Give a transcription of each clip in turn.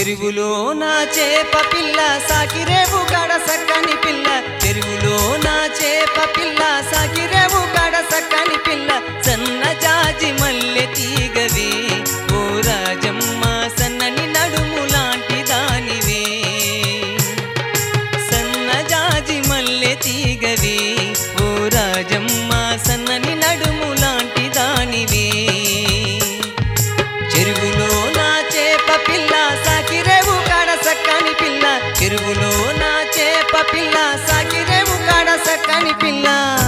చెరువులో నా చేప పిల్ల సాకిరేవు కాడ సక్కని పిల్ల చెరువులో నా చేప పిల్ల సాకిరేవు కాడ సక్కని పిల్ల సన్న జాజి మల్లె తీగవే ఓ రాజమ్మ సన్నని నడుము లాంటి దానివే సన్న జాజి మల్లె తీగవే ఓ రాజమ్మ సన్నని నడుము లాంటి దానివే చెరువులో నా చేప పిల్ల సాకిరేవు కాడ సక్కని పిల్ల చెరువులో నా చేప పిల్ల సాకిరేవు కాడ సక్కని పిల్ల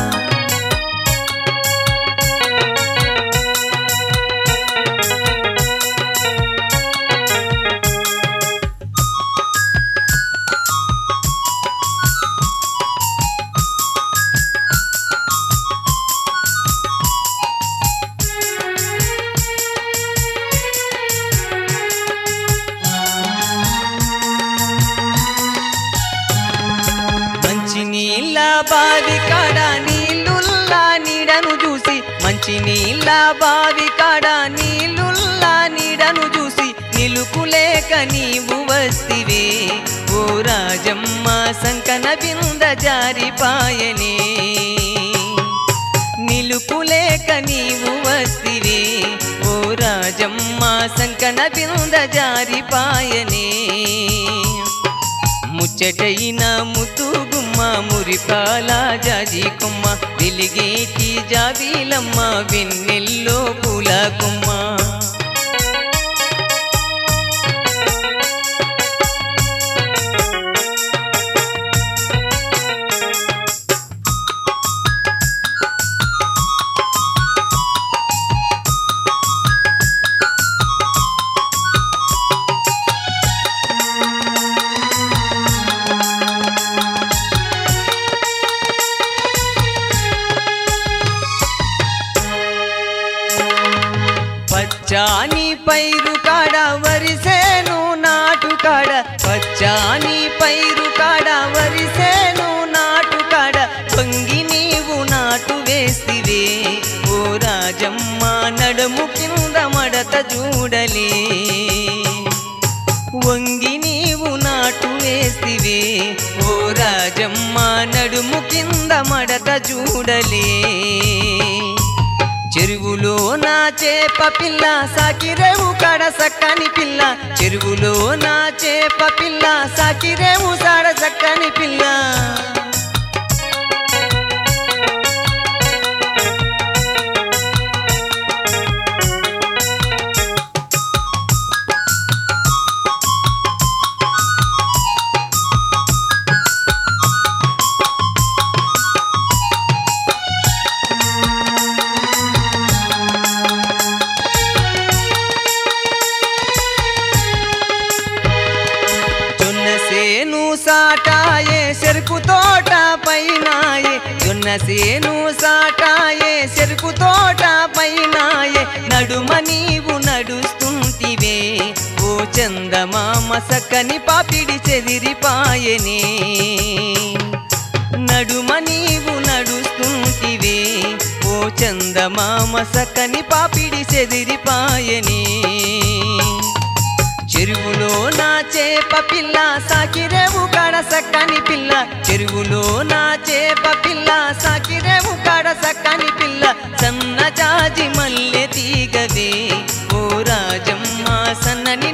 మంచి నీళ్ళ బావి కాడ నీళ్ళుల్లా నీడను చూసి మంచి నీళ్ళ బావి కాడ నీళ్ళుల్లా నీడను చూసి నిలుకులేక నీవు వస్తివే ఓ రాజమ్మ సంకన బింద జారిపాయనే నిలుపులేక నీవు వస్తివే ఓ రాజమ్మ సంకన బింద జారిపాయనే ముచ్చటైన ముత్తు గుమ్మ మురిపాల జాజి కొమ్మ వెలిగేటి జాబీలమ్మ వెన్నెల్లో పూల కొమ్మ పచ్చాని పైరు కాడ వరిసేను నాటు కాడ పచ్చాని పైరు కాడ వరిసేను నాటు కాడ పొంగి నీవు నాటు వేసివే ఓ రాజమ్మ నడుము కింద మడత చూడలే వంగి నీవు నాటు వేసివే ఓ రాజమ్మ నడుము కింద మడత చూడలే చెరువులో నా చేప పిల్ల సాకిరేవు కాడ సక్కని పిల్ల చెరువులో నా చేప పిల్ల సాకిరేవు సాడ సక్కని పిల్ల జొన్న సేను సాటాయే చెరుకు తోట పైనాయే జొన్న సేను సాటాయే చెరుకు తోట పైనాయే నడుమ నీవు నడుస్తుంటివే ఓ చందమామ సక్కని పాపిడి చెదిరిపాయనే నడుమ నీవు నడుస్తుంటివే ఓ చందమామ సక్కని పాపిడి చెదిరిపాయనే చెరువులో నా చేప పిల్ల సాకిరేవు కాడ సక్కని పిల్ల చెరువులో నా చేప పిల్ల సాకిరేవు కాడ సక్కని పిల్ల సన్న జాజి మల్లె తీగవే ఓ రాజమ్మ సన్నని